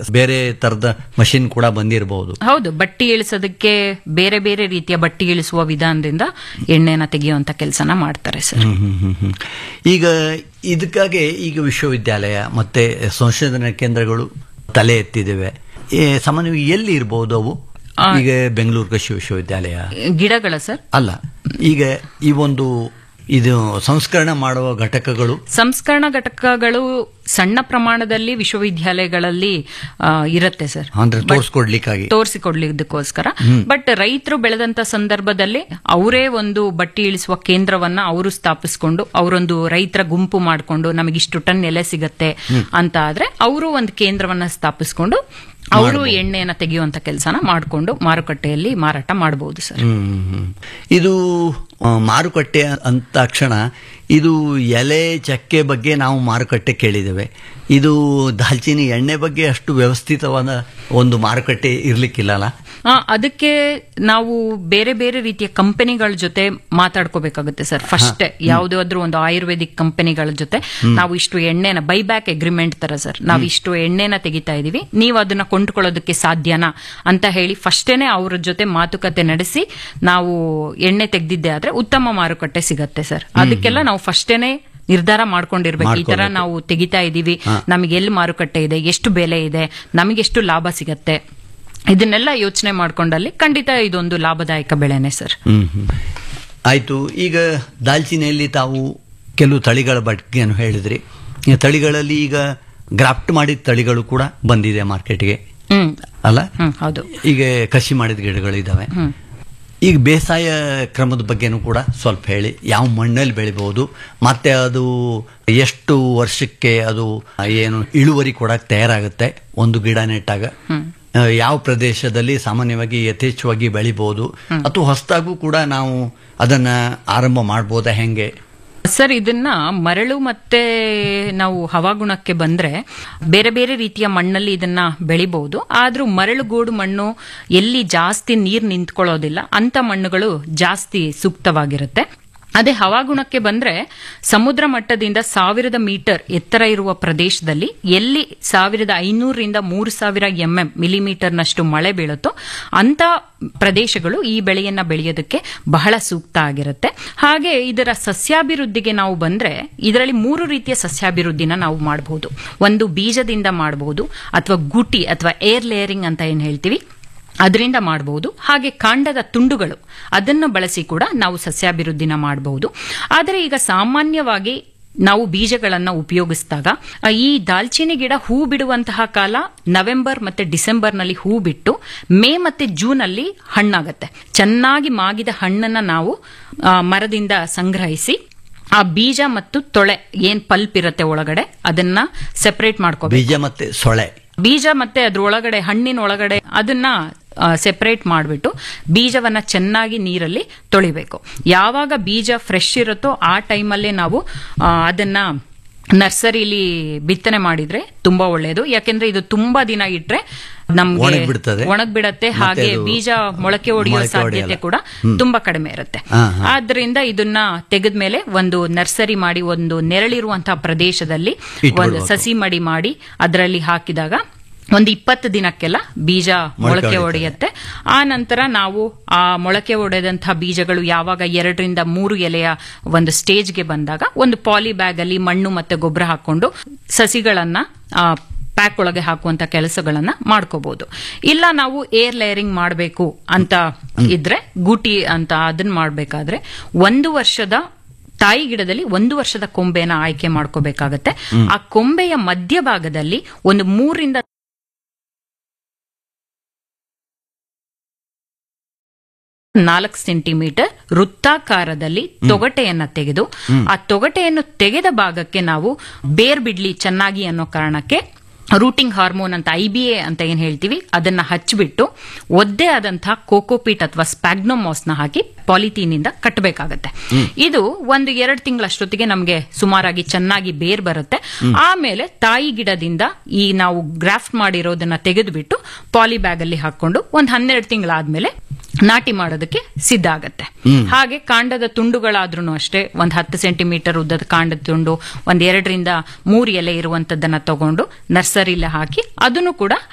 ಬೇರೆ ತರದ ಮಷಿನ್ ಕೂಡ ಬಂದಿರಬಹುದು ಹೌದು ಬಟ್ಟಿ ಇಳಿಸೋದಕ್ಕೆ ಬೇರೆ ಬೇರೆ ರೀತಿಯ ಬಟ್ಟಿ ಇಳಿಸುವ ವಿಧಾನದಿಂದ ಎಣ್ಣೆನ ತೆಗೆಯುವಂತ ಕೆಲಸನ ಮಾಡ್ತಾರೆ ಸರ್ ಹ್ಮ್, ಹ್ಮ್, ಹ್ಮ್, ಹ್ಮ್. ಈಗ ಇದಕ್ಕಾಗಿ ಈಗ ವಿಶ್ವವಿದ್ಯಾಲಯ ಮತ್ತೆ ಸಂಶೋಧನಾ ಕೇಂದ್ರಗಳು ತಲೆ ಎತ್ತಿದ್ದೇವೆ ಏ, ಸಾಮಾನ್ಯವಾಗಿ ಎಲ್ಲಿ ಇರಬಹುದು ಅವು ಈಗ ಬೆಂಗಳೂರು ಕೃಷಿ ವಿಶ್ವವಿದ್ಯಾಲಯ ಗಿಡಗಳ ಸರ್ ಅಲ್ಲ ಈಗ ಈ ಒಂದು ಇದು ಸಂಸ್ಕರಣ ಮಾಡುವ ಘಟಕಗಳು ಸಂಸ್ಕರಣ ಘಟಕಗಳು ಸಣ್ಣ ಪ್ರಮಾಣದಲ್ಲಿ ವಿಶ್ವವಿದ್ಯಾಲಯಗಳಲ್ಲಿ ಆ, ಇರುತ್ತೆ ಸರ್ ಅಂದ್ರೆ ತೋರಿಸ್ಕೊಡ್ಲಿಕ್ಕಾಗಿ ತೋರಿಸಿಕೊಡ್ಲಿದ್ದಕ್ಕೋಸ್ಕರ ಬಟ್ ರೈತರು ಬೆಳೆದಂತ ಸಂದರ್ಭದಲ್ಲಿ ಅವರೇ ಒಂದು ಬಟ್ಟಿ ಇಳಿಸುವ ಕೇಂದ್ರವನ್ನ ಅವರು ಸ್ಥಾಪಿಸಿಕೊಂಡು ಅವರೊಂದು ರೈತರ ಗುಂಪು ಮಾಡಿಕೊಂಡು ನಮಗಿಷ್ಟು ಟನ್ ಎಲೆ ಸಿಗತ್ತೆ ಅಂತ ಆದ್ರೆ ಅವರು ಒಂದು ಕೇಂದ್ರವನ್ನ ಸ್ಥಾಪಿಸಿಕೊಂಡು ಅವರು ಎಣ್ಣೆಯನ್ನ ತೆಗೆಯುವಂತ ಕೆಲಸನ ಮಾಡಿಕೊಂಡು ಮಾರುಕಟ್ಟೆಯಲ್ಲಿ ಮಾರಾಟ ಮಾಡಬಹುದು ಸರ್ ಹ್ಮ್, ಹ್ಮ್. ಇದು ಆ, ಮಾರುಕಟ್ಟೆ ಅಂತ ತಕ್ಷಣ ಇದು ಎಲೆ ಚಕ್ಕೆ ಬಗ್ಗೆ ನಾವು ಮಾರುಕಟ್ಟೆ ಕೇಳಿದ್ದೇವೆ ಇದು ದಾಲ್ಚಿನ್ನಿ ಎಣ್ಣೆ ಬಗ್ಗೆ ಅಷ್ಟು ವ್ಯವಸ್ಥಿತವಾದ ಒಂದು ಮಾರುಕಟ್ಟೆ ಇರ್ಲಿಕ್ಕಿಲ್ಲಲ್ಲ ಆ, ಅದಕ್ಕೆ ನಾವು ಬೇರೆ ಬೇರೆ ರೀತಿಯ ಕಂಪನಿಗಳ ಜೊತೆ ಮಾತಾಡ್ಕೋಬೇಕಾಗುತ್ತೆ ಸರ್ ಫಸ್ಟ್ ಯಾವುದಾದ್ರೂ ಒಂದು ಆಯುರ್ವೇದಿಕ್ ಕಂಪನಿಗಳ ಜೊತೆ ನಾವು ಇಷ್ಟು ಎಣ್ಣೆನ ಬೈಬ್ಯಾಕ್ ಅಗ್ರಿಮೆಂಟ್ ತರ ಸರ್ ನಾವು ಇಷ್ಟು ಎಣ್ಣೆನ ತೆಗಿತಾ ಇದೀವಿ ನೀವು ಅದನ್ನ ಕೊಂಡ್ಕೊಳ್ಳೋದಕ್ಕೆ ಸಾಧ್ಯನಾ ಅಂತ ಹೇಳಿ ಫಸ್ಟೇನೆ ಅವ್ರ ಜೊತೆ ಮಾತುಕತೆ ನಡೆಸಿ ನಾವು ಎಣ್ಣೆ ತೆಗೆದಿದ್ದೆ ಆದ್ರೆ ಉತ್ತಮ ಮಾರುಕಟ್ಟೆ ಸಿಗತ್ತೆ ಸರ್ ಅದಕ್ಕೆಲ್ಲ ನಾವು ಫಸ್ಟೇನೆ ನಿರ್ಧಾರ ಮಾಡ್ಕೊಂಡಿರ್ಬೇಕು ಈ ತರ ನಾವು ತೆಗಿತಾ ಇದೀವಿ ನಮಗೆ ಎಲ್ಲಿ ಮಾರುಕಟ್ಟೆ ಇದೆ ಎಷ್ಟು ಬೆಲೆ ಇದೆ ನಮಗೆ ಎಷ್ಟು ಲಾಭ ಸಿಗತ್ತೆ ಇದನ್ನೆಲ್ಲ ಯೋಚನೆ ಮಾಡ್ಕೊಂಡಲ್ಲಿ ಖಂಡಿತ ಇದೊಂದು ಲಾಭದಾಯಕ ಬೆಳೆನೆ ಸರ್ ಹ್ಮ್ ಹ್ಮ್. ಆಯ್ತು ಈಗ ದಾಲ್ಚಿನ್ನಿಯಲ್ಲಿ ತಾವು ಕೆಲವು ತಳಿಗಳ ಬಗ್ಗೆನು ಹೇಳಿದ್ರಿ ಈ ತಳಿಗಳಲ್ಲಿ ಈಗ ಗ್ರಾಫ್ಟ್ ಮಾಡಿದ ತಳಿಗಳು ಕೂಡ ಬಂದಿದೆ ಮಾರ್ಕೆಟ್ಗೆ ಹ್ಮ್ ಅಲ್ಲ ಹ್ಮ್ ಹೌದು ಈಗ ಕಸಿ ಮಾಡಿದ ಗಿಡಗಳು ಇದಾವೆ ಈಗ ಬೇಸಾಯ ಕ್ರಮದ ಬಗ್ಗೆನೂ ಕೂಡ ಸ್ವಲ್ಪ ಹೇಳಿ ಯಾವ ಮಣ್ಣಲ್ಲಿ ಬೆಳಿಬಹುದು ಮತ್ತೆ ಅದು ಎಷ್ಟು ವರ್ಷಕ್ಕೆ ಅದು ಏನು ಇಳುವರಿ ಕೊಡಕ್ಕೆ ತಯಾರಾಗುತ್ತೆ ಒಂದು ಗಿಡ ನೆಟ್ಟಾಗ ಆ, ಯಾವ ಪ್ರದೇಶದಲ್ಲಿ ಸಾಮಾನ್ಯವಾಗಿ ಯಥೇಚ್ಛವಾಗಿ ಬೆಳಿಬಹುದು ಅಥವಾ ಹೊಸದಾಗೂ ಕೂಡ ನಾವು ಅದನ್ನ ಆರಂಭ ಮಾಡ್ಬೋದಾ ಹೆಂಗೆ ಸರ್ ಇದನ್ನ ಮರಳು ಮತ್ತೆ ನಾವು ಹವಾಗುಣಕ್ಕೆ ಬಂದ್ರೆ ಬೇರೆ ಬೇರೆ ರೀತಿಯ ಮಣ್ಣಲ್ಲಿ ಇದನ್ನ ಬೆಳಿಬಹುದು ಆದ್ರೂ ಮರಳುಗೋಡು ಮಣ್ಣು ಎಲ್ಲಿ ಜಾಸ್ತಿ ನೀರ್ ನಿಂತ್ಕೊಳ್ಳೋದಿಲ್ಲ ಅಂತ ಮಣ್ಣುಗಳು ಜಾಸ್ತಿ ಸೂಕ್ತವಾಗಿರುತ್ತೆ ಅದೇ ಹವಾಗುಣಕ್ಕೆ ಬಂದ್ರೆ ಸಮುದ್ರ ಮಟ್ಟದಿಂದ ಸಾವಿರದ ಮೀಟರ್ ಎತ್ತರ ಇರುವ ಪ್ರದೇಶದಲ್ಲಿ ಎಲ್ಲಿ ಸಾವಿರದ ಐನೂರರಿಂದ ಮೂರು ಸಾವಿರ ಎಂಎಂ ಮಿಲಿಮೀಟರ್ನಷ್ಟು ಮಳೆ ಬೀಳುತ್ತೋ ಅಂತ ಪ್ರದೇಶಗಳು ಈ ಬೆಳೆಯನ್ನ ಬೆಳೆಯೋದಕ್ಕೆ ಬಹಳ ಸೂಕ್ತ ಆಗಿರುತ್ತೆ ಹಾಗೆ ಇದರ ಸಸ್ಯಾಭಿವೃದ್ಧಿಗೆ ನಾವು ಬಂದ್ರೆ ಇದರಲ್ಲಿ ಮೂರು ರೀತಿಯ ಸಸ್ಯಾಭಿವೃದ್ಧಿನ ನಾವು ಮಾಡಬಹುದು ಒಂದು ಬೀಜದಿಂದ ಮಾಡಬಹುದು ಅಥವಾ ಗೂಟಿ ಅಥವಾ ಏರ್ ಲೇಯರಿಂಗ್ ಅಂತ ಏನ್ ಹೇಳ್ತೀವಿ ಅದರಿಂದ ಮಾಡಬಹುದು ಹಾಗೆ ಕಾಂಡದ ತುಂಡುಗಳು ಅದನ್ನು ಬಳಸಿ ಕೂಡ ನಾವು ಸಸ್ಯಾಭಿವೃದ್ಧಿನ ಮಾಡಬಹುದು ಆದರೆ ಈಗ ಸಾಮಾನ್ಯವಾಗಿ ನಾವು ಬೀಜಗಳನ್ನ ಉಪಯೋಗಿಸಿದಾಗ ಆ, ಈ ದಾಲ್ಚಿನ್ನಿ ಗಿಡ ಹೂ ಬಿಡುವಂತಹ ಕಾಲ ನವೆಂಬರ್ ಮತ್ತೆ ಡಿಸೆಂಬರ್ನಲ್ಲಿ ಹೂ ಬಿಟ್ಟು ಮೇ ಮತ್ತೆ ಜೂನ್ ಅಲ್ಲಿ ಹಣ್ಣಾಗತ್ತೆ ಚೆನ್ನಾಗಿ ಮಾಗಿದ ಹಣ್ಣನ್ನ ನಾವು ಆ, ಮರದಿಂದ ಸಂಗ್ರಹಿಸಿ ಆ ಬೀಜ ಮತ್ತು ತೊಳೆ ಏನ್ ಪಲ್ಪ್ ಇರುತ್ತೆ ಒಳಗಡೆ ಅದನ್ನ ಸೆಪರೇಟ್ ಮಾಡ್ಕೋಬೇಕು ಬೀಜ ಮತ್ತೆ ಸೊಳೆ ಬೀಜ ಮತ್ತೆ ಅದ್ರ ಒಳಗಡೆ ಹಣ್ಣಿನ ಒಳಗಡೆ ಅದನ್ನ ಸೆಪರೇಟ್ ಮಾಡಿಬಿಟ್ಟು ಬೀಜವನ್ನ ಚೆನ್ನಾಗಿ ನೀರಲ್ಲಿ ತೊಳಿಬೇಕು ಯಾವಾಗ ಬೀಜ ಫ್ರೆಶ್ ಇರುತ್ತೋ ಆ ಟೈಮಲ್ಲೇ ನಾವು ಆ, ಅದನ್ನ ನರ್ಸರಿಲಿ ಬಿತ್ತನೆ ಮಾಡಿದ್ರೆ ತುಂಬಾ ಒಳ್ಳೆಯದು ಯಾಕೆಂದ್ರೆ ಇದು ತುಂಬಾ ದಿನ ಇಟ್ರೆ ನಮ್ಗೆ ಒಣಗ್ಬಿಡ್ತದೆ. ಒಣಗ್ಬಿಡತ್ತೆ ಮತ್ತೆ ಹಾಗೆ ಅದು ಬೀಜ ಮೊಳಕೆ ಹೊಡೆಯೋ ಮೊಳಕೆ ಸಾಧ್ಯತೆ ಹೊಡೆಯಲ್ಲ. ಕೂಡ ತುಂಬಾ ಕಡಿಮೆ ಇರುತ್ತೆ ಹಾ, ಹಾ. ಆದ್ರಿಂದ ಇದನ್ನ ತೆಗೆದ್ಮೇಲೆ ಒಂದು ನರ್ಸರಿ ಮಾಡಿ ಒಂದು ನೆರಳಿರುವಂತಹ ಪ್ರದೇಶದಲ್ಲಿ ಒಂದು ಇಟ್ಬಿಡ್ಬೇಕು. ಸಸಿ ಮಡಿ ಮಾಡಿ ಅದರಲ್ಲಿ ಹಾಕಿದಾಗ ಒಂದು ಇಪ್ಪತ್ತು ದಿನಕ್ಕೆಲ್ಲ ಬೀಜ ಮೊಳಕೆ ಹೊಡೆಯುತ್ತೆ ಆ ನಂತರ ನಾವು ಆ ಮೊಳಕೆ ಹೊಡೆದಂತಹ ಬೀಜಗಳು ಯಾವಾಗ ಎರಡರಿಂದ ಮೂರು ಎಲೆಯ ಒಂದು ಸ್ಟೇಜ್ಗೆ ಬಂದಾಗ ಒಂದು ಪಾಲಿ ಬ್ಯಾಗ್ ಅಲ್ಲಿ ಮಣ್ಣು ಮತ್ತೆ ಗೊಬ್ಬರ ಹಾಕೊಂಡು ಸಸಿಗಳನ್ನ ಆ, ಪ್ಯಾಕ್ ಒಳಗೆ ಹಾಕುವಂತ ಕೆಲಸಗಳನ್ನ ಮಾಡ್ಕೋಬಹುದು ಇಲ್ಲ ನಾವು ಏರ್ ಲೇಯರಿಂಗ್ ಮಾಡಬೇಕು ಅಂತ ಇದ್ರೆ ಗೂಟಿ ಅಂತ ಅದನ್ನ ಮಾಡಬೇಕಾದ್ರೆ ಒಂದು ವರ್ಷದ ತಾಯಿ ಗಿಡದಲ್ಲಿ ಒಂದು ವರ್ಷದ ಕೊಂಬೆನ ಆಯ್ಕೆ ಮಾಡ್ಕೋಬೇಕಾಗತ್ತೆ ಆ ಕೊಂಬೆಯ ಮಧ್ಯಭಾಗದಲ್ಲಿ ಒಂದು ಮೂರರಿಂದ ನಾಲ್ಕು ಸೆಂಟಿಮೀಟರ್ ವೃತ್ತಾಕಾರದಲ್ಲಿ ತೊಗಟೆಯನ್ನ ತೆಗೆದು ಆ ತೊಗಟೆಯನ್ನು ತೆಗೆದ ಭಾಗಕ್ಕೆ ನಾವು ಬೇರ್ ಬಿಡ್ಲಿ ಚೆನ್ನಾಗಿ ಅನ್ನೋ ಕಾರಣಕ್ಕೆ ರೂಟಿಂಗ್ ಹಾರ್ಮೋನ್ ಅಂತ ಐ ಬಿ ಎ ಅಂತ ಏನ್ ಹೇಳ್ತೀವಿ ಅದನ್ನ ಹಚ್ಚಿಬಿಟ್ಟು ಒದ್ದೆ ಆದಂತಹ ಕೋಕೋಪೀಟ್ ಅಥವಾ ಸ್ಪ್ಯಾಗ್ನೋಮಾಸ್ ನ ಹಾಕಿ ಪಾಲಿಥೀನ್ ಇಂದ ಕಟ್ಟಬೇಕಾಗತ್ತೆ ಇದು ಒಂದು ಎರಡು ತಿಂಗಳಷ್ಟೊತ್ತಿಗೆ ನಮಗೆ ಸುಮಾರಾಗಿ ಚೆನ್ನಾಗಿ ಬೇರ್ ಬರುತ್ತೆ ಆಮೇಲೆ ತಾಯಿ ಗಿಡದಿಂದ ಈ ನಾವು ಗ್ರಾಫ್ಟ್ ಮಾಡಿರೋದನ್ನ ತೆಗೆದುಬಿಟ್ಟು ಪಾಲಿ ಬ್ಯಾಗ್ ಅಲ್ಲಿ ಹಾಕೊಂಡು ಒಂದ್ ಹನ್ನೆರಡು ತಿಂಗಳಾದ್ಮೇಲೆ ನಾಟಿ ಮಾಡೋದಕ್ಕೆ ಸಿದ್ಧ ಆಗತ್ತೆ ಹಾಗೆ ಕಾಂಡದ ತುಂಡುಗಳಾದ್ರೂ ಅಷ್ಟೇ ಒಂದ್ ಹತ್ತು ಸೆಂಟಿಮೀಟರ್ ಉದ್ದದ ಕಾಂಡದ ತುಂಡು ಒಂದ್ ಎರಡರಿಂದ ಮೂರು ಎಲೆ ಇರುವಂತದ್ದನ್ನ ತಗೊಂಡು ನರ್ಸರಿಲಿ ಹಾಕಿ ಅದನ್ನು ಕೂಡ